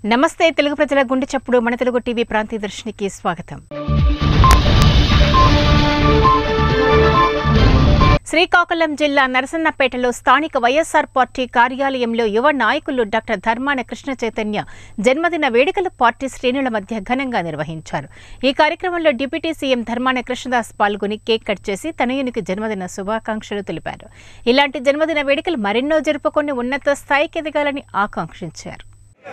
నమస్తే తెలుగు ప్రజల గుండె చప్పుడు మన తెలుగు టీవీ ప్రాంతీయ దర్శనికి స్వాగతం శ్రీకాకుళం జిల్లా నరసన్నపేటలో స్థానిక వైఎస్ఆర్ పార్టీ కార్యాలయంలో యువ నాయకులు డాక్టర్ ధర్మాన కృష్ణ చైతన్య జన్మదిన వేడుకలు పార్టీ శ్రేణుల మధ్య ఘనంగా నిర్వహించారు ఈ కార్యక్రమంలో డిప్యూటీ సీఎం ధర్మాన కృష్ణదాస్ పాల్గొని కేక్ కట్ చేసి తనయునికి జన్మదిన శుభాకాంక్షలు తెలిపారు ఇలాంటి జన్మదిన వేడుకలు మరెన్నో జరుపుకొని ఉన్నత స్థాయికి ఎదగాలని ఆకాంక్షించారు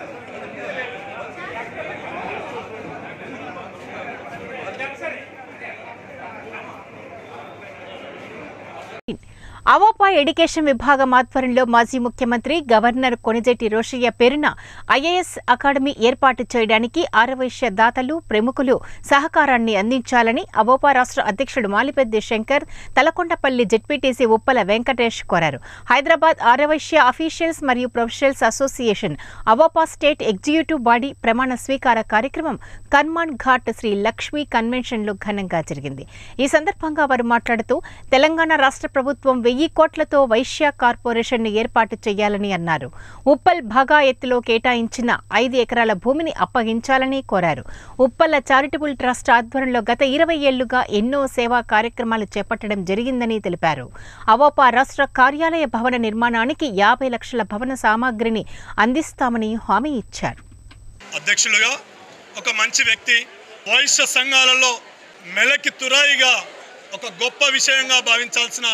అవోపా ఎడ్యుకేషన్ విభాగం ఆధ్వర్యంలో మాజీ ముఖ్యమంత్రి గవర్నర్ కొనిజెట్టి రోషయ్య పేరున ఐఏఎస్ అకాడమీ ఏర్పాటు చేయడానికి ఆరవైశ్య దాతలు ప్రముఖులు సహకారాన్ని అందించాలని అవోపా రాష్ట్ర అధ్యక్షుడు మాలిపెద్ది శంకర్ తలకొండపల్లి జెడ్పీటీసీ ఉప్పల వెంకటేష్ కోరారు హైదరాబాద్ ఆరవైశ్య అఫీషియల్స్ మరియు professionals association AVOPA state executive body ప్రమాణ స్వీకార కార్యక్రమం కన్మాన్ ఘాట్ శ్రీ లక్ష్మీ కన్వెన్షన్లో ఘనంగా జరిగింది ఈ సందర్భంగా వారు మాట్లాడుతూ తెలంగాణ రాష్ట్ర ప్రభుత్వం వెయ్యి కోట్లతో వైశ్య కార్పొరేషన్ ఏర్పాటు చేయాలని అన్నారు ఉప్పల్ భాగా ఎత్తులో కేటాయించిన ఐదు ఎకరాల భూమిని అప్పగించాలని కోరారు ఉప్పల్ల చారిటబుల్ ట్రస్ట్ ఆధ్వర్యంలో గత ఇరవై ఏళ్లుగా ఎన్నో సేవా కార్యక్రమాలు చేపట్టడం జరిగిందని తెలిపారు అవోపా రాష్ట్ర కార్యాలయ భవన నిర్మాణానికి యాభై లక్షల భవన సామాగ్రిని అందిస్తామని హామీ ఇచ్చారు అధ్యక్షులుగా ఒక మంచి వ్యక్తి వైశ్య సంఘాలలో మెలకి తురాయిగా ఒక గొప్ప విషయంగా భావించాల్సిన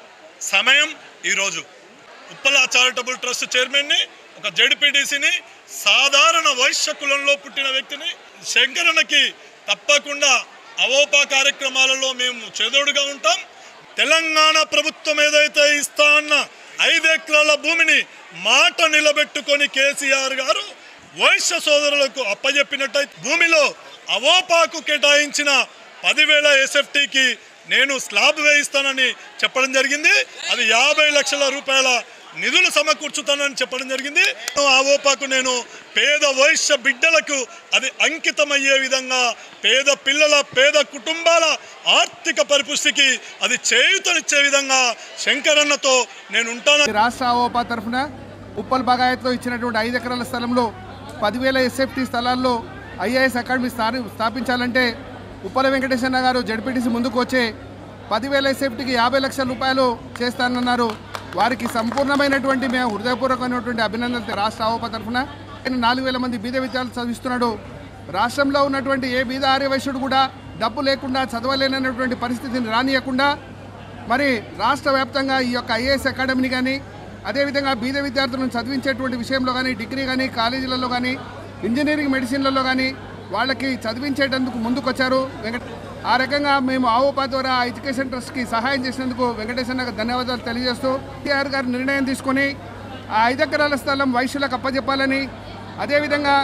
సమయం ఈరోజు ఉప్పల చారిటబుల్ ట్రస్ట్ చైర్మన్ని ఒక జడ్పీటీసీని సాధారణ వైశ్య కులంలో పుట్టిన వ్యక్తిని శంకరన్నకి తప్పకుండా అవోపా కార్యక్రమాలలో మేము చేదోడుగా ఉంటాం తెలంగాణ ప్రభుత్వం ఏదైతే ఇస్తా అన్న ఐదు ఎకరాల భూమిని మాట నిలబెట్టుకొని కేసీఆర్ గారు వైశ్య సోదరులకు అప్పజెప్పినట్టయితే భూమిలో అవోపాకు కేటాయించిన పదివేల ఎస్ఎఫ్టీకి నేను స్లాబ్ వేయిస్తానని చెప్పడం జరిగింది అది యాభై లక్షల రూపాయల నిధులు సమకూర్చుతానని చెప్పడం జరిగింది అవోపాకు నేను పేద వైశ్య బిడ్డలకు అది అంకితమయ్యే విధంగా పేద పిల్లల పేద కుటుంబాల ఆర్థిక పరిపుష్టికి అది చేయూతనిచ్చే విధంగా శంకరన్నతో నేను ఉంటానని రాష్ట్ర ఆవోపా తరఫున ఉప్పల్ బగాయత్లో ఇచ్చినటువంటి ఐదు ఎకరాల స్థలంలో పదివేల ఎస్ఎఫ్టీ స్థలాల్లో ఐఏఎస్ అకాడమీ స్థాని స్థాపించాలంటే ఉప్పల వెంకటేశ్వర గారు జడ్పీటీసీ ముందుకు వచ్చే పదివేల ఎస్ఎఫ్టీకి యాభై లక్షల రూపాయలు చేస్తానన్నారు వారికి సంపూర్ణమైనటువంటి మేము హృదయపూర్వకమైనటువంటి అభినందనలు రాష్ట్ర ఆవోపా తరఫున ఆయన నాలుగు వేల మంది బీద విద్యార్థులు చదివిస్తున్నాడు రాష్ట్రంలో ఉన్నటువంటి ఏ బీద ఆర్యవైశ్యుడు కూడా డబ్బు లేకుండా చదవలేనటువంటి పరిస్థితిని రానియకుండా మరి రాష్ట్ర వ్యాప్తంగా ఈ యొక్క ఐఏఎస్ అకాడమీని కానీ అదేవిధంగా బీద విద్యార్థులను చదివించేటువంటి విషయంలో కానీ డిగ్రీ కానీ కాలేజీలలో కానీ ఇంజనీరింగ్ మెడిసిన్లలో కానీ వాళ్ళకి చదివించేటందుకు ముందుకొచ్చారు వెంకట ఆ రకంగా మేము ఆవోపా ద్వారా ఆ ఎడ్యుకేషన్ ట్రస్ట్కి సహాయం చేసినందుకు వెంకటేశ్వర ధన్యవాదాలు తెలియజేస్తూ టీఆర్ గారు నిర్ణయం తీసుకొని ఆ ఐదు ఎకరాల స్థలం వైశ్యులకు అప్పజెప్పాలని అదేవిధంగా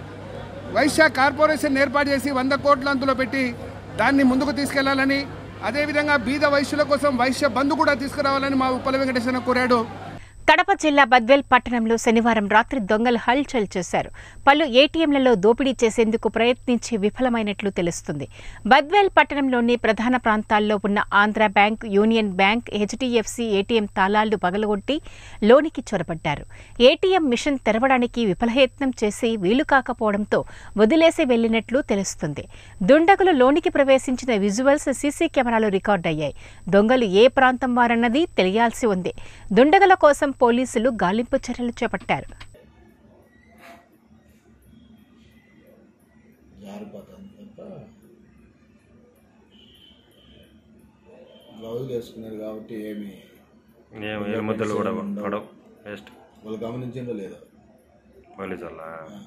వైశ్య కార్పొరేషన్ ఏర్పాటు చేసి వంద కోట్ల అందులో పెట్టి దాన్ని ముందుకు తీసుకెళ్లాలని అదేవిధంగా బీద వైశ్యుల కోసం వైశ్య బంధు కూడా తీసుకురావాలని మా ఉప్పల వెంకటేశ్వర కోరాడు కడప జిల్లా బద్వేల్ పట్టణంలో శనివారం రాత్రి దొంగలు హల్చల్ చేశారు పలు ఏటీఎంలలో దోపిడీ చేసేందుకు ప్రయత్నించి విఫలమైనట్లు తెలుస్తుంది బద్వేల్ పట్టణంలోని ప్రధాన ప్రాంతాల్లో ఉన్న Andhra bank union bank HDFC ATM తాళాలు పగలగొట్టి లోనికి చొరబడ్డారు ఏటీఎం మిషన్ తెరవడానికి విఫలయత్నం చేసి వీలు కాకపోవడంతో వదిలేసి వెళ్లినట్లు తెలుస్తుంది దుండగులు లోనికి ప్రవేశించిన విజువల్స్ సీసీ కెమెరాలు రికార్డయ్యాయి దొంగలు ఏ ప్రాంతం వారన్నది తెలియాల్సి ఉంది దుండగుల కోసం పోలీసులు గాలింపు చర్యలు చేపట్టారు జారిపోతుంది తప్ప గ్లౌజ్ వేసుకున్నారు కాబట్టి ఏమి ఏం ఏ ముద్దలు కూడా పడవు వేస్ట్ వాళ్ళు గమనించిందో లేదో పోలీసులా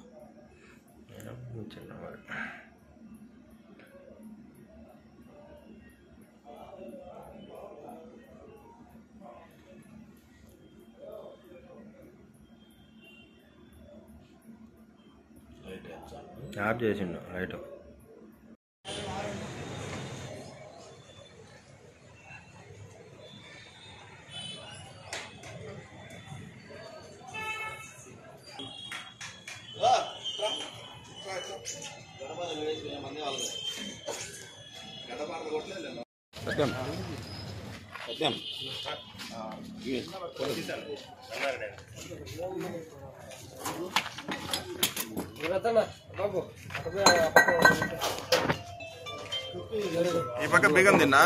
రైట్ ఎగ్జామ్ ఆఫ్ చేసిండు లైట్ ఈ పక్క బిగం తిన్నా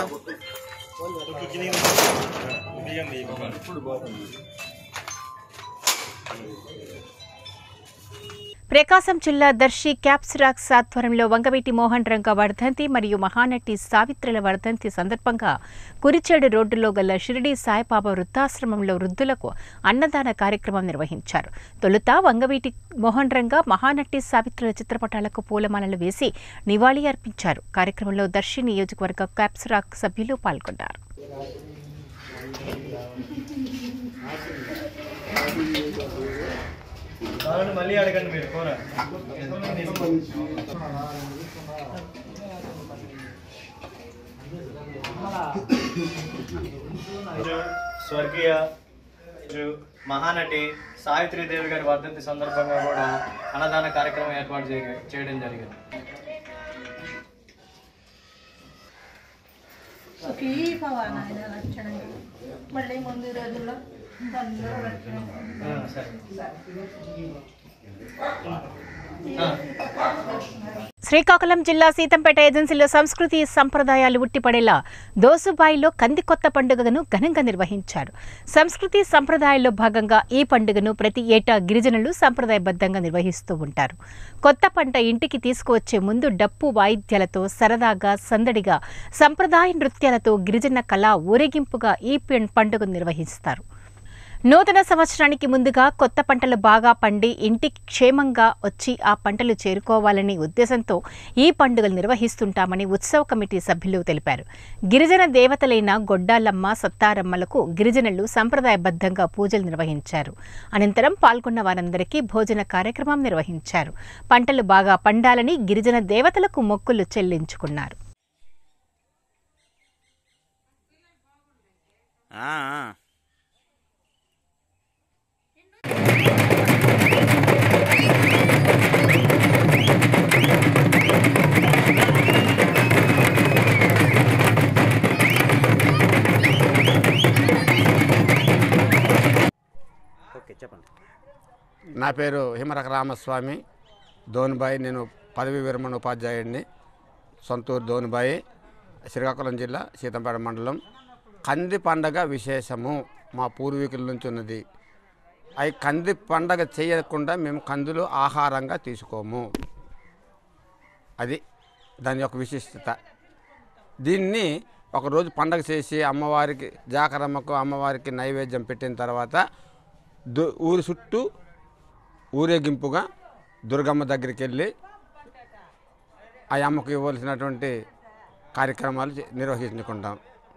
ప్రకాశం జిల్లా దర్శి క్యాప్స్రాక్స్ ఆధ్వర్యంలో వంగవీటి మోహన్ రంగ వర్ధంతి మరియు మహానటి సావిత్రుల వర్ధంతి సందర్భంగా కురిచేడు రోడ్డులో గల షిరిడి సాయిబాబా వృద్ధాశ్రమంలో వృద్ధులకు అన్నదాన కార్యక్రమం నిర్వహించారు తొలుత వంగవీటి మోహన్ రంగ మహానటి సావిత్రుల చిత్రపటాలకు పూలమాలలు వేసి నివాళి అర్పించారు కార్యక్రమంలో దర్శి నియోజకవర్గ క్యాప్స్రాక్ సభ్యులు పాల్గొన్నారు మళ్ళీ అడగండి మీరు కూర స్వర్గీయ ఇరు మహానటి సావిత్రీదేవి గారి వర్ధంతి సందర్భంగా కూడా అన్నదాన కార్యక్రమం ఏర్పాటు చేయ- చేయడం జరిగింది సుఖీ భవ నాయన లక్షణంగా మళ్ళీ ముందు రోజుల్లో అందరూ లక్షణంగా ఆ, సరే శ్రీకాకుళం జిల్లా సీతంపేట ఏజెన్సీలో సంస్కృతి సంప్రదాయాలు ఉట్టిపడేలా దోసుబాయిలో కందికొత్త పండుగను ఘనంగా నిర్వహించారు సంస్కృతి సంప్రదాయాల్లో భాగంగా ఈ పండుగను ప్రతి ఏటా గిరిజనులు సంప్రదాయబద్ధంగా నిర్వహిస్తూ ఉంటారు కొత్త పంట ఇంటికి తీసుకువచ్చే ముందు డప్పు వాయిద్యాలతో సరదాగా సందడిగా సంప్రదాయ నృత్యాలతో గిరిజన కళ ఊరేగింపుగా ఈ పం- పండుగను నిర్వహిస్తారు నూతన సంవత్సరానికి ముందుగా కొత్త పంటలు బాగా పండి ఇంటికి క్షేమంగా వచ్చి ఆ పంటలు చేరుకోవాలనే ఉద్దేశంతో ఈ పండుగలు నిర్వహిస్తుంటామని ఉత్సవ కమిటీ సభ్యులు తెలిపారు గిరిజన దేవతలైన గొడ్డాలమ్మ సత్తారమ్మలకు గిరిజనులు సంప్రదాయబద్ధంగా పూజలు నిర్వహించారు అనంతరం పాల్గొన్న వారందరికీ భోజన కార్యక్రమం నిర్వహించారు పంటలు బాగా పండాలని గిరిజన దేవతలకు మొక్కులు చెల్లించుకున్నారు నా పేరు హిమరక రామస్వామి ధోనిబాయి నేను పదవి విరమణ ఉపాధ్యాయుడిని సొంతూరు ధోనిబాయి శ్రీకాకుళం జిల్లా సీతంపేట మండలం కంది పండగ విశేషము మా పూర్వీకుల నుంచి ఉన్నది అవి కంది పండగ చేయకుండా మేము కందులు ఆహారంగా తీసుకోము అది దాని యొక్క విశిష్టత దీన్ని ఒకరోజు పండగ చేసి అమ్మవారికి జాకరమ్మకు అమ్మవారికి నైవేద్యం పెట్టిన తర్వాత దు ఊరి చుట్టూ ఊరేగింపుగా దుర్గమ్మ దగ్గరికి వెళ్ళి ఆ అమ్మకు ఇవ్వాల్సినటువంటి కార్యక్రమాలు చే- నిర్వహించుకుంటాం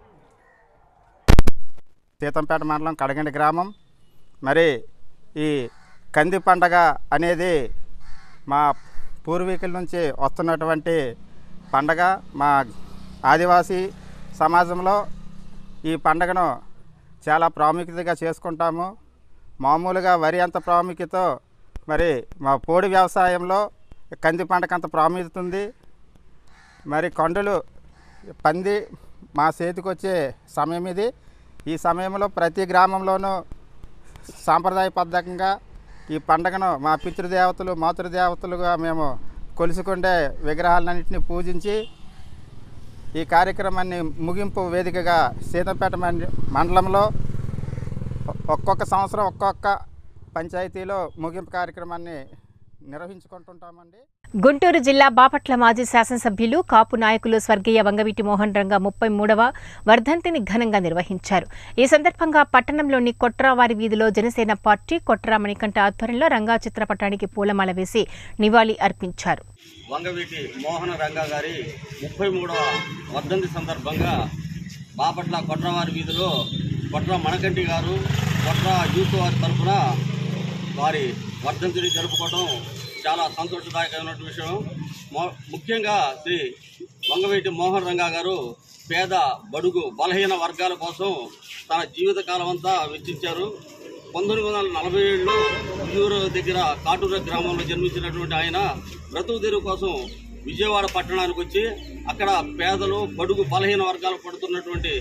సీతంపేట మండలం కడగండి గ్రామం మరి ఈ కంది పండగ అనేది మా పూర్వీకుల నుంచి వస్తున్నటువంటి పండగ మా ఆదివాసీ సమాజంలో ఈ పండగను చాలా ప్రాముఖ్యతగా చేసుకుంటాము మామూలుగా వరి అంత ప్రాముఖ్యత మరి మా పోడి వ్యవసాయంలో కంది పంటకు అంత ప్రాముఖ్యత ఉంది మరి కొండలు పంది మా చేతికి వచ్చే సమయం ఇది ఈ సమయంలో ప్రతి గ్రామంలోనూ సాంప్రదాయబద్ధంగా ఈ పండగను మా పితృదేవతలు మాతృదేవతలుగా మేము కొలుసుకుండే విగ్రహాలన్నింటినీ పూజించి ఈ కార్యక్రమాన్ని ముగింపు వేదికగా సీతంపేట మండ- మండలంలో ఒక్కొక్క సంవత్సరం ఒక్కొక్క పంచాయతీలో ముగింపు కార్యక్రమాన్ని నిర్వహించుకుంటుంటామండి గుంటూరు జిల్లా బాపట్ల మాజీ శాసనసభ్యులు కాపు నాయకులు స్వర్గీయ వంగవీటి మోహన్ రంగ ముప్పై మూడవ వర్ధంతిని ఘనంగా నిర్వహించారు ఈ సందర్భంగా పట్టణంలోని కొట్రావారి వీధిలో జనసేన పార్టీ కొట్రా మణికంఠ ఆధ్వర్యంలో రంగా చిత్రపటానికి పూలమాల వేసి నివాళి అర్పించారు వంగవీటి మోహన రంగా గారి ముప్పై మూడవ వర్ధంతి సందర్భంగా బాపట్ల కొట్రవారి వీధిలో కొట్ర మణకంటి గారు కొట్ర యూత్ వారి తరఫున వారి వర్ధంతిని జరుపుకోవడం చాలా సంతోషదాయకమైనటువంటి విషయం మొ- ముఖ్యంగా శ్రీ వంగవీటి మోహన్ రంగా గారు పేద బడుగు బలహీన వర్గాల కోసం తన జీవితకాలం అంతా వెచ్చించారు పంతొమ్మిది వందల నలభై ఏడులో ఉయ్యూరు దగ్గర కాటూరు గ్రామంలో జన్మించినటువంటి ఆయన బ్రతుకు తెరువు కోసం విజయవాడ పట్టణానికి వచ్చి అక్కడ పేదలు బడుగు బలహీన వర్గాలు పడుతున్నటువంటి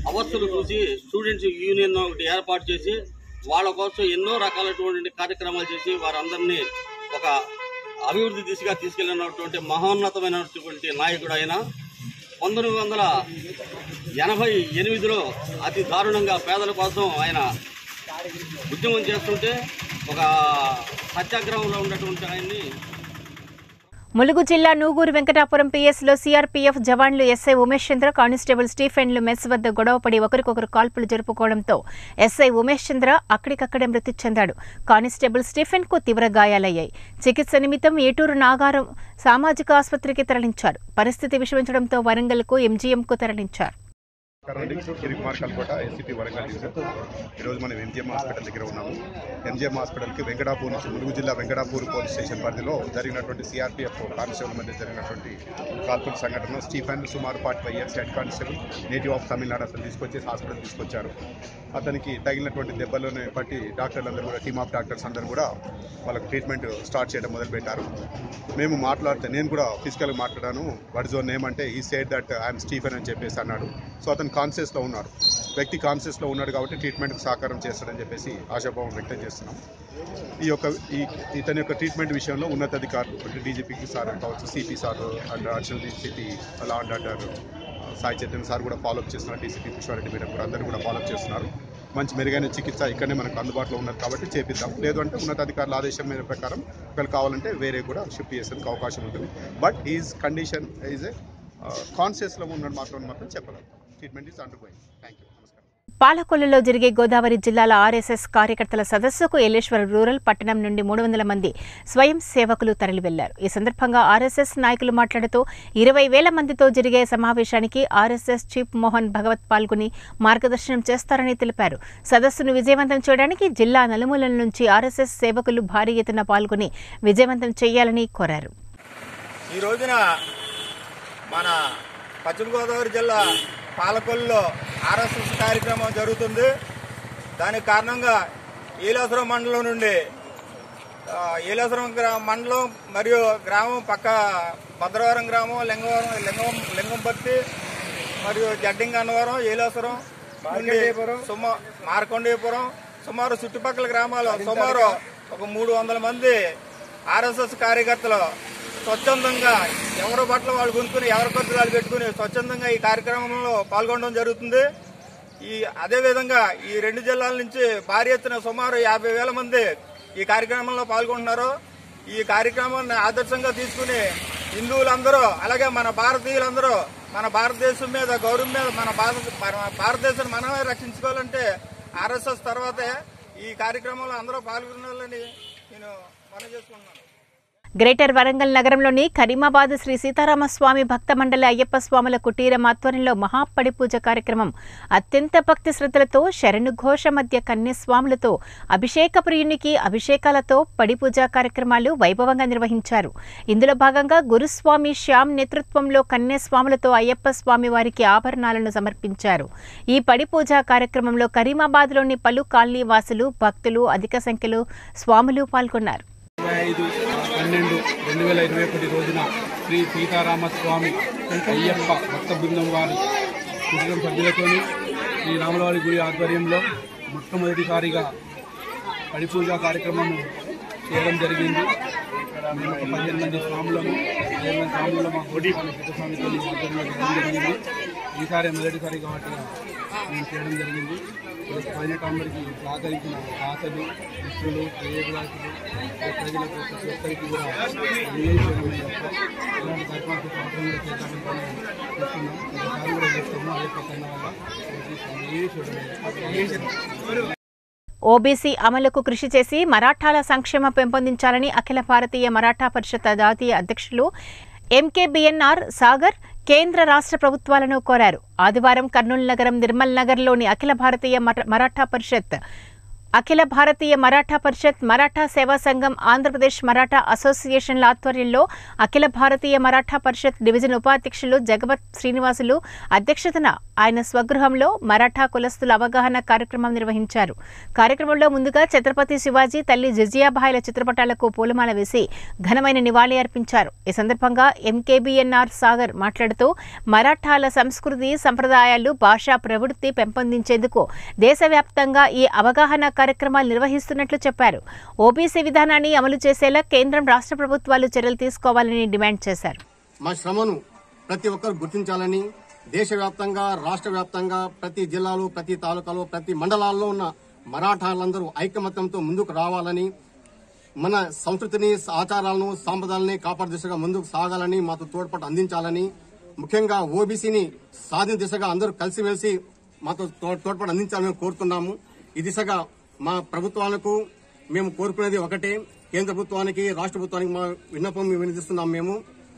అవస్థలు చూసి స్టూడెంట్స్ యూనియన్ ఒకటి ఏర్పాటు చేసి వాళ్ళ కోసం ఎన్నో రకాలైనటువంటి కార్యక్రమాలు చేసి వారందరినీ ఒక అభివృద్ధి దిశగా తీసుకెళ్ళినటువంటి మహోన్నతమైనటువంటి నాయకుడు ఆయన పంతొమ్మిది వందల ఎనభై ఎనిమిదిలో అతి దారుణంగా పేదల కోసం ఆయన ఉద్యమం చేస్తుంటే ఒక సత్యాగ్రహంలో ఉన్నటువంటి ఆయన్ని ములుగు జిల్లా నూగూరు వెంకటాపురం పిఎస్లో సీఆర్పీఎఫ్ జవాన్లు ఎస్ఐ ఉమేష్ చంద్ర కానిస్టేబుల్ స్టీఫెన్లు మెస్ వద్ద గొడవపడి ఒకరికొకరు కాల్పులు జరుపుకోవడంతో ఎస్ఐ ఉమేష్ చంద్ర అక్కడికక్కడే మృతి చెందాడు కానిస్టేబుల్ స్టీఫెన్ కు తీవ్ర గాయాలయ్యాయి చికిత్స నిమిత్తం ఏటూరు నాగారం సామాజిక ఆసుపత్రికి తరలించారు పరిస్థితి విషమించడంతో వరంగల్కు ఎంజీఎంకు తరలించారు గిరికుమార్ కల్కోట ఎస్సీపీ వరంగల్ డివిజన్ ఈరోజు మనం ఎంజిఎం హాస్పిటల్ దగ్గర ఉన్నాము ఎంజిఎం హాస్పిటల్కి వెంకటాపూర్ నుంచి ములుగు జిల్లా వెంకటాపూర్ పోలీస్ స్టేషన్ పరిధిలో జరిగినటువంటి సిఆర్పీఎఫ్ కానిస్టేబుల్ మధ్య జరిగినటువంటి కాల్పుల సంఘటన స్టీఫెన్ సుమారు forty five years head constable native of Tamil Nadu అతను తీసుకొచ్చి హాస్పిటల్ తీసుకొచ్చారు అతనికి తగిలినటువంటి దెబ్బలను బట్టి డాక్టర్లందరూ కూడా టీమ్ ఆఫ్ డాక్టర్స్ అందరూ కూడా వాళ్ళకి ట్రీట్మెంట్ స్టార్ట్ చేయడం మొదలుపెట్టారు మేము మాట్లాడితే నేను కూడా ఫిజికల్గా మాట్లాడాను వాట్ జోన్ నేమ్ అంటే ఈ సైడ్ దట్ ఐఎమ్ స్టీఫెన్ అని చెప్పేసి అన్నాడు సో అతను కాన్షియస్లో ఉన్నాడు వ్యక్తి కాన్షియస్లో ఉన్నాడు కాబట్టి ట్రీట్మెంట్కి సహకారం చేస్తాడని చెప్పేసి ఆశాభావం వ్యక్తం చేస్తున్నాం ఈ యొక్క ఈ ఇతని యొక్క ట్రీట్మెంట్ విషయంలో ఉన్నతాధికారులు అంటే డీజీపీకి సార్ కావచ్చు CP sir and additional DGP law and order Sai Chaitanya sir కూడా ఫాలోఅప్ చేస్తున్నారు డీసీపీ పుష్పారెడ్డి మేడం కూడా అందరూ కూడా ఫాలోఅప్ చేస్తున్నారు మంచి మెరుగైన చికిత్స ఇక్కడనే మనకు అందుబాటులో ఉన్నది కాబట్టి చేపిద్దాం లేదు అంటే ఉన్నతాధికారుల ఆదేశం మీద ప్రకారం ఒకవేళ కావాలంటే వేరే కూడా షిఫ్ట్ చేసేందుకు అవకాశం ఉంటుంది but is condition is a కాన్షియస్లో ఉన్నాడు మాత్రం మాత్రం చెప్పగలుగుతాం treatment is undergoing thank you పాలకొల్లులో జరిగే గోదావరి జిల్లాల ఆర్ఎస్ఎస్ కార్యకర్తల సదస్సుకు ఎల్లేశ్వర రూరల్ పట్టణం నుండి మూడు వందల మంది స్వయం సేవకులు తరలివెళ్లారు ఈ సందర్భంగా ఆర్ఎస్ఎస్ నాయకులు మాట్లాడుతూ ఇరవై వేల మందితో జరిగే సమావేశానికి ఆర్ఎస్ఎస్ చీఫ్ మోహన్ భగవత్ పాల్గొని మార్గదర్శనం చేస్తారని తెలిపారు సదస్సును విజయవంతం చేయడానికి జిల్లా నలుమూలల నుంచి ఆర్ఎస్ఎస్ సేవకులు భారీ ఎత్తున పాల్గొని విజయవంతం చేయాలని కోరారు ఈ రోజున మన పశ్చిమ గోదావరి జిల్లా పాలకొల్లులో ఆర్ఎస్ఎస్ కార్యక్రమం జరుగుతుంది దానికి కారణంగా ఈలాసురం మండలం నుండి ఆ, ఈలాసురం గ్రా- మండలం మరియు గ్రామం పక్క భద్రవరం గ్రామం లింగవరం లింగం లింగంపర్తి మరియు జడ్డింగ్ అన్నవరం ఈలాసురం నుండి సుమా మార్కండేయపురం సుమారు చుట్టుపక్కల గ్రామాలు సుమారు ఒక మూడు వందల మంది ఆర్ఎస్ఎస్ కార్యకర్తలు స్వచ్ఛందంగా ఎవరి బట్టలు వాళ్ళు కొనుక్కుని ఎవరి ఖర్చులు వాళ్ళు పెట్టుకుని స్వచ్ఛందంగా ఈ కార్యక్రమంలో పాల్గొనడం జరుగుతుంది ఈ అదే విధంగా ఈ రెండు జిల్లాల నుంచి భారీ ఎత్తున సుమారు యాభై వేల మంది ఈ కార్యక్రమంలో పాల్గొంటున్నారు ఈ కార్యక్రమాన్ని ఆదర్శంగా తీసుకుని హిందువులందరూ అలాగే మన భారతీయులందరూ మన భారతదేశం మీద గౌరవం మీద మన భారత మన భారతదేశాన్ని మనమే రక్షించుకోవాలంటే ఆర్ఎస్ఎస్ తర్వాతే ఈ కార్యక్రమంలో అందరూ పాల్గొనాలని నేను మనం చేసుకుంటున్నాను గ్రేటర్ వరంగల్ నగరంలోని కరీమాబాద్ శ్రీ సీతారామస్వామి భక్త మండలి అయ్యప్ప స్వాముల కుటీరం ఆధ్వర్యంలో మహాపడి పూజ కార్యక్రమం అత్యంత భక్తి శ్రద్ధలతో శరణు ఘోష మధ్య కన్యస్వాములతో అభిషేక ప్రియునికి అభిషేకాలతో పడి పూజా కార్యక్రమాలు వైభవంగా నిర్వహించారు ఇందులో భాగంగా గురుస్వామి శ్యామ్ నేతృత్వంలో కన్యస్వాములతో అయ్యప్ప స్వామి వారికి ఆభరణాలను సమర్పించారు ఈ పడి పూజా కార్యక్రమంలో కరీమాబాద్లోని పలు కాలనీ వాసులు భక్తులు అధిక సంఖ్యలో స్వాములు పాల్గొన్నారు ఇరవై ఐదు పన్నెండు రెండు వేల ఇరవై ఒకటి రోజున శ్రీ సీతారామస్వామి అయ్యప్ప భక్త బృందం వారి కుటుంబ సభ్యులతోని ఈ రాములవారి గుడి ఆధ్వర్యంలో మొట్టమొదటిసారిగా పడి పూజా కార్యక్రమం చేయడం జరిగింది మేము ఒక పదిహేను మంది స్వాములము పదిహేను మంది స్వాములు మా కోటి సీతస్వామితో ఆధ్వర్యంలో చేయడం జరిగింది ఈసారి మొదటిసారి కాబట్టి మేము చేయడం జరిగింది పైనట అందరికీ సహకరించిన దాతలు మిత్రులు ప్రేయకులాసులు ప్రజలకు ప్రతి ఒక్కరికి కూడా వినియోగించడమే తప్ప ఇలాంటి కార్యక్రమాలు సంవత్సరం కూడా చేద్దామని చూస్తున్నాం ఒకసారి కూడా చేస్తాము అదే పక్కన వల్ల ఓబీసీ అమలుకు కృషి చేసి మరాఠాల సంక్షేమం పెంపొందించాలని అఖిల భారతీయ మరాఠా పరిషత్ జాతీయ అధ్యక్షులు ఎంకేబిఎన్ఆర్ సాగర్ కేంద్ర రాష్ట్ర ప్రభుత్వాలను కోరారు ఆదివారం కర్నూలు నగరం నిర్మల్ నగర్లోని అఖిల భారతీయ మర- మరాఠా పరిషత్ అఖిల భారతీయ మరాఠా పరిషత్ మరాఠా సేవా సంఘం ఆంధ్రప్రదేశ్ మరాఠా అసోసియేషన్ల ఆధ్వర్యంలో అఖిల భారతీయ మరాఠా పరిషత్ డివిజన్ ఉపాధ్యక్షులు జగపత్ శ్రీనివాసులు అధ్యక్షతన ఆయన స్వగృహంలో మరాఠా కులస్తుల అవగాహన కార్యక్రమం నిర్వహించారు కార్యక్రమంలో ముందుగా ఛత్రపతి శివాజీ తల్లి జిజియాబాయిల చిత్రపటాలకు పూలమాల వేసి ఘనమైన నివాళి అర్పించారు ఈ సందర్భంగా ఎంకేబీఎన్ఆర్ సాగర్ మాట్లాడుతూ మరాఠాల సంస్కృతి సంప్రదాయాలు భాషా ప్రవృత్తి పెంపొందించేందుకు దేశవ్యాప్తంగా ఈ అవగాహన కార్యక్రమాలు నిర్వహిస్తున్నట్లు చెప్పారు ఓబీసీ విధానాన్ని అమలు చేసేలా కేంద్రం రాష్ట్ర ప్రభుత్వాలు చర్యలు తీసుకోవాలని డిమాండ్ చేశారు మా శ్రమను ప్రతి ఒక్కరు గుర్తించాలని దేశవ్యాప్తంగా రాష్ట్ర వ్యాప్తంగా ప్రతి జిల్లాలో ప్రతి తాలూకాలో ప్రతి మండలాల్లో ఉన్న మరాఠాలందరూ ఐకమత్యంతో ముందుకు రావాలని మన సంస్కృతిని ఆచారాలను సాంప్రదాయాలని కాపాడు దిశగా ముందుకు సాగాలని మాతో తోడ్పాటు అందించాలని ముఖ్యంగా ఓబీసీని సాధిన దిశగా అందరూ కలిసిమెలిసి మాతో తో- తోడ్పాటు అందించాలని కోరుతున్నాము ఈ దిశగా మా ప్రభుత్వాలకు మేము కోరుకునేది ఒకటే కేంద్ర ప్రభుత్వానికి రాష్ట్ర ప్రభుత్వానికి మా విన్నపం మేము వినిపిస్తున్నాం మేము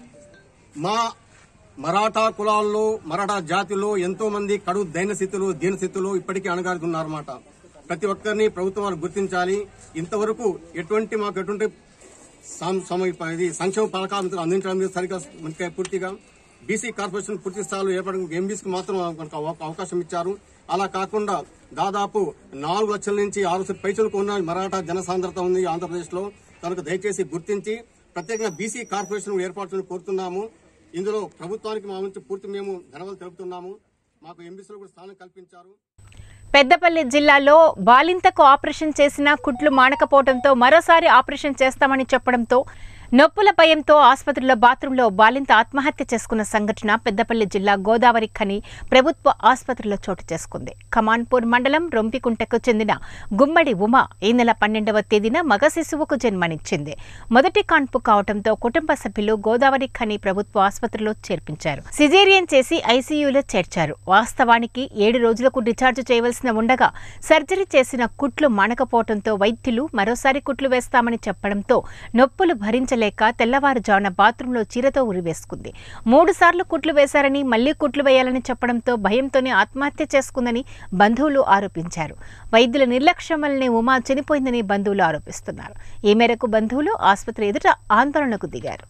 మా మరాఠా కులాల్లో మరాఠా జాతిలో ఎంతో మంది కడు దైన స్థితులు దీన స్థితులు ఇప్పటికీ అణగారుతున్నారన్నమాట ప్రతి ఒక్కరిని ప్రభుత్వం వారు గుర్తించాలి ఇంతవరకు ఎటువంటి మాకు ఎటువంటి సం- సమ- ఇది సంక్షేమ పథకాలు అందించడం లేదు సరిగ్గా మనకి పూర్తిగా బీసీ కార్పొరేషన్ పూర్తి స్థాయిలో ఏర్పడడం ఎంబీసీకి మాత్రం మనకు అవ- అవకాశం ఇచ్చారు అలా కాకుండా దాదాపు నాలుగు లక్షల నుంచి ఆరు లక్షల పైసలకు ఉన్న మరాఠా జనసాంద్రత ఉంది ఆంధ్రప్రదేశ్ లో కనుక దయచేసి గుర్తించి ప్రత్యేకంగా బీసీ కార్పొరేషన్ ఏర్పాటు చేయాలని కోరుతున్నాము ఇందులో ప్రభుత్వానికి మా నుంచి పూర్తి మేము ధన్యవాదాలు తెలుపుతున్నాము మాకు ఎంబీసీలో కూడా స్థానం కల్పించారు పెద్దపల్లి జిల్లాలో బాలింతకు ఆపరేషన్ చేసినా కుట్లు మానకపోవడంతో మరోసారి ఆపరేషన్ చేస్తామని చెప్పడంతో నొప్పుల భయంతో ఆసుపత్రిలో బాత్రూంలో బాలింత ఆత్మహత్య చేసుకున్న సంఘటన పెద్దపల్లి జిల్లా గోదావరి ఖని ప్రభుత్వ ఆసుపత్రిలో చోటు చేసుకుంది కమాన్పూర్ మండలం రొంపికుంటకు చెందిన గుమ్మడి ఉమ ఈ నెల పన్నెండవ తేదీన మగ శిశువుకు జన్మనిచ్చింది మొదటి కాన్పు కావడంతో కుటుంబ సభ్యులు గోదావరి ఖని ప్రభుత్వ ఆసుపత్రిలో చేర్పించారు సిజేరియన్ చేసి ఐసీయూలో చేర్చారు వాస్తవానికి ఏడు రోజులకు డిశ్చార్జ్ చేయవలసిన ఉండగా సర్జరీ చేసిన కుట్లు మానకపోవడంతో వైద్యులు మరోసారి కుట్లు వేస్తామని చెప్పడంతో నొప్పులు భరించలేక తెల్లవారుజామున బాత్రూంలో చీరతో ఉరివేసుకుంది మూడు సార్లు కుట్లు వేశారని మళ్లీ కుట్లు వేయాలని చెప్పడంతో భయంతోనే ఆత్మహత్య చేసుకుందని బంధువులు ఆరోపించారు వైద్యుల నిర్లక్ష్యం వల్లనే ఉమా చనిపోయిందని బంధువులు ఆరోపిస్తున్నారు ఈ మేరకు బంధువులు ఆసుపత్రి ఎదుట ఆందోళనకు దిగారు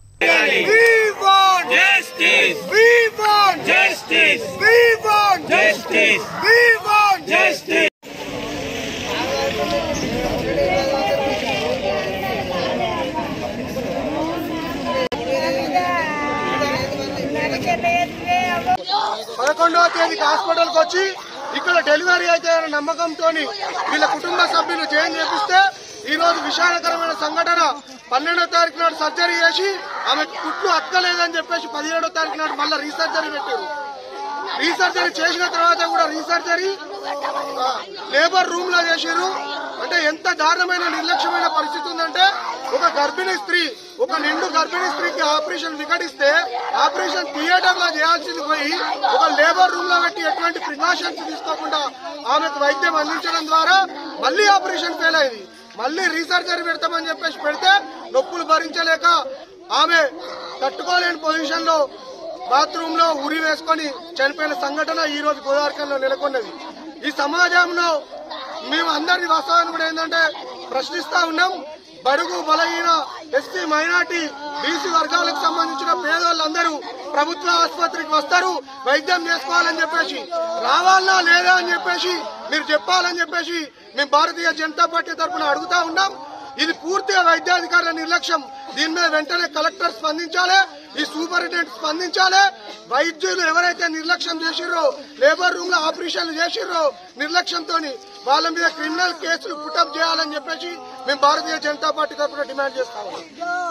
పదకొండవ తేదీకి హాస్పిటల్కి వచ్చి ఇక్కడ డెలివరీ అయితే అనే నమ్మకంతో వీళ్ళ కుటుంబ సభ్యులు జైన్ చేపిస్తే ఈ రోజు విషాదకరమైన సంఘటన పన్నెండో తారీఖు నాడు సర్జరీ చేసి ఆమె కుట్లు అక్కలేదని చెప్పేసి పదిహేడో తారీఖు నాడు మళ్ళీ రీసర్జరీ పెట్టారు రీసర్జరీ చేసిన తర్వాత కూడా రీసర్జరీ ఆ, లేబర్ రూమ్ లో చేసారు అంటే ఎంత దారుణమైన నిర్లక్ష్యమైన పరిస్థితి ఉందంటే ఒక గర్భిణీ స్త్రీ ఒక నిండు గర్భిణీ స్త్రీకి ఆపరేషన్ వికటిస్తే ఆపరేషన్ థియేటర్ లో చేయాల్సింది పోయి ఒక లేబర్ రూమ్ లో పెట్టి ఎటువంటి ప్రికాషన్స్ తీసుకోకుండా ఆమెకు వైద్యం అందించడం ద్వారా మళ్ళీ ఆపరేషన్ ఫెయిల్ అయింది మళ్ళీ రీసర్జరీ పెడతామని చెప్పేసి పెడితే నొప్పులు భరించలేక ఆమె తట్టుకోలేని పొజిషన్ లో బాత్రూమ్ లో ఉరి వేసుకొని చనిపోయిన సంఘటన ఈ రోజు గోదావరికంలో నెలకొన్నది ఈ సమాజంలో మేము అందరి వాస్తవాన్ని కూడా ఏంటంటే ప్రశ్నిస్తా ఉన్నాం బడుగు బలహీన ఎస్సీ మైనార్టీ బీసీ వర్గాలకు సంబంధించిన పేదోళ్ళందరూ ప్రభుత్వ ఆసుపత్రికి వస్తారు వైద్యం చేసుకోవాలని చెప్పేసి రావాలా లేదా అని చెప్పేసి మీరు చెప్పాలని చెప్పేసి మేము భారతీయ జనతా పార్టీ తరఫున అడుగుతా ఉన్నాం ఇది పూర్తిగా వైద్యాధికారుల నిర్లక్ష్యం దీని మీద వెంటనే కలెక్టర్ స్పందించాలి ఈ సూపరింటెండెంట్ స్పందించాలి వైద్యులు ఎవరైతే నిర్లక్ష్యం చేసిర్రో లేబర్ రూమ్ లో ఆపరేషన్లు చేసిర్రో నిర్లక్ష్యంతో వాళ్ళ మీద క్రిమినల్ కేసులు పుటప్ చేయాలని చెప్పేసి మేము భారతీయ జనతా పార్టీ తరఫున డిమాండ్ చేస్తాము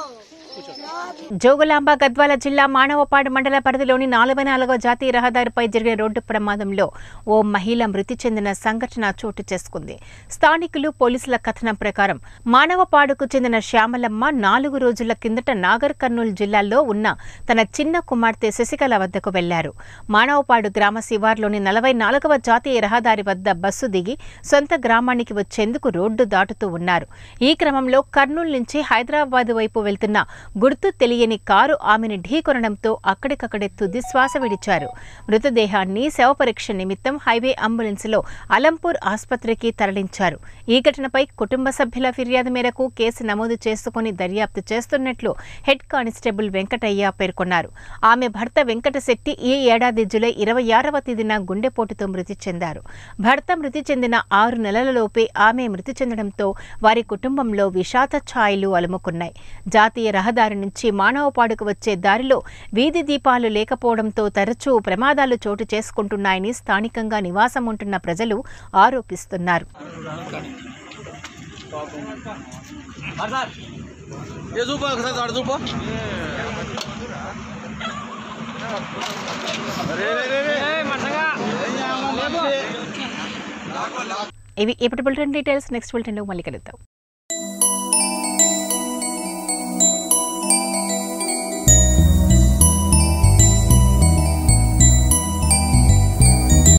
జోగులాంబ గద్వాల జిల్లా మానవపాడు మండల పరిధిలోని నలభై నాలుగవ జాతీయ రహదారిపై జరిగిన రోడ్డు ప్రమాదంలో ఓ మహిళ మృతి చెందిన సంఘటన చోటు చేసుకుంది స్థానికులు పోలీసుల కథనం ప్రకారం మానవపాడుకు చెందిన శ్యామలమ్మ నాలుగు రోజుల కిందట నాగర్ కర్నూలు జిల్లాలో ఉన్న తన చిన్న కుమార్తె శశికళ వద్దకు వెళ్లారు మానవపాడు గ్రామ శివార్లోని నలభై నాలుగవ జాతీయ రహదారి వద్ద బస్సు దిగి సొంత గ్రామానికి వచ్చేందుకు రోడ్డు దాటుతూ ఉన్నారు ఈ క్రమంలో కర్నూలు నుంచి హైదరాబాద్ వైపు వెళ్తున్న గుర్తు తెలియని కారు ఆమెను ఢీకొనడంతో అక్కడికక్కడే తుదిశ్వాస విడిచారు మృతదేహాన్ని శవపరీక్ష నిమిత్తం హైవే అంబులెన్స్లో అలంపూర్ ఆసుపత్రికి తరలించారు ఈ ఘటనపై కుటుంబ సభ్యుల ఫిర్యాదు మేరకు కేసు నమోదు చేసుకుని దర్యాప్తు చేస్తున్నట్లు హెడ్ కానిస్టేబుల్ వెంకటయ్య పేర్కొన్నారు ఆమె భర్త వెంకటశెట్టి ఈ ఏడాది జూలై ఇరవై ఆరవ తేదీన గుండెపోటుతో మృతి చెందారు భర్త మృతి చెందిన ఆరు నెలలలోపే ఆమె మృతి చెందడంతో వారి కుటుంబంలో విషాద ఛాయలు అలుముకున్నాయి జాతీయ రహదారి నుంచి మానవపాడుకు వచ్చే దారిలో వీధి దీపాలు లేకపోవడంతో తరచూ ప్రమాదాలు చోటు చేసుకుంటున్నాయని స్థానికంగా నివాసం ఉంటున్న ప్రజలు ఆరోపిస్తున్నారు ఇవి ఇప్పటి బులెటిన్ డీటెయిల్స్ నెక్స్ట్ బులెటిన్లో మళ్ళీ కలుద్దాం